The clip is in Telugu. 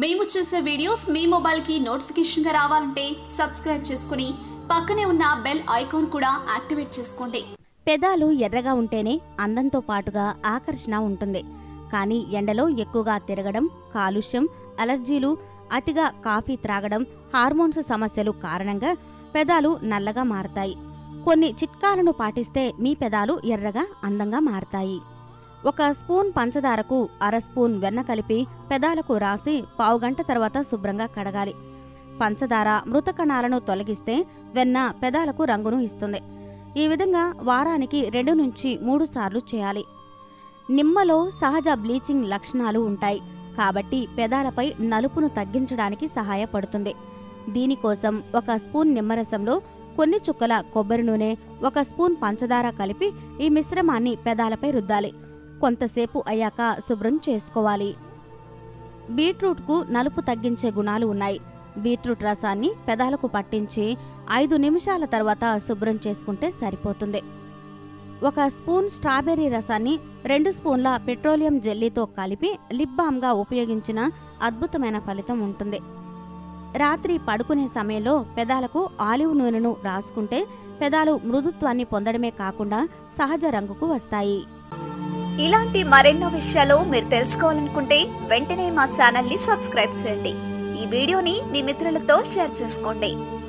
మేము చేసే వీడియోస్ మీ మొబైల్కి నోటిఫికేషన్గా రావాలంటే సబ్స్క్రైబ్ చేసుకుని పక్కనే ఉన్న బెల్ ఐకాన్ కూడా యాక్టివేట్ చేసుకోండి పెదాలు ఎర్రగా ఉంటేనే అందంతో పాటుగా ఆకర్షణ ఉంటుంది కానీ ఎండలో ఎక్కువగా తిరగడం కాలుష్యం అలర్జీలు అతిగా కాఫీ త్రాగడం హార్మోన్స్ సమస్యలు కారణంగా పెదాలు నల్లగా మారతాయి కొన్ని చిట్కాలను పాటిస్తే మీ పెదాలు ఎర్రగా అందంగా మారతాయి ఒక స్పూన్ పంచదారకు అర స్పూన్ వెన్న కలిపి పెదాలకు రాసి పావుగంట తర్వాత శుభ్రంగా కడగాలి పంచదార మృత కణాలను తొలగిస్తే వెన్న పెదాలకు రంగును ఇస్తుంది ఈ విధంగా వారానికి రెండు నుంచి మూడు సార్లు చేయాలి నిమ్మలో సహజ బ్లీచింగ్ లక్షణాలు ఉంటాయి కాబట్టి పెదాలపై నలుపును తగ్గించడానికి సహాయపడుతుంది దీనికోసం ఒక స్పూన్ నిమ్మరసంలో కొన్ని చుక్కల కొబ్బరి నూనె ఒక స్పూన్ పంచదార కలిపి ఈ మిశ్రమాన్ని పెదాలపై రుద్దాలి కొంతసేపు అయ్యాక శుభ్రం చేసుకోవాలి బీట్రూట్కు నలుపు తగ్గించే గుణాలు ఉన్నాయి బీట్రూట్ రసాన్ని పెదాలకు పట్టించి ఐదు నిమిషాల తర్వాత శుభ్రం చేసుకుంటే సరిపోతుంది ఒక స్పూన్ స్ట్రాబెర్రీ రసాన్ని రెండు స్పూన్ల పెట్రోలియం జెల్లీతో కలిపి లిప్ బామ్గా ఉపయోగించిన అద్భుతమైన ఫలితం ఉంటుంది రాత్రి పడుకునే సమయంలో పెదాలకు ఆలివ్ నూనెను రాసుకుంటే పెదాలు మృదుత్వాన్ని పొందడమే కాకుండా సహజ రంగుకు వస్తాయి ఇలాంటి మరెన్నో విషయాలు మీరు తెలుసుకోవాలనుకుంటే వెంటనే మా ఛానల్ ని సబ్స్క్రైబ్ చేయండి ఈ వీడియోని మీ మిత్రులతో షేర్ చేసుకోండి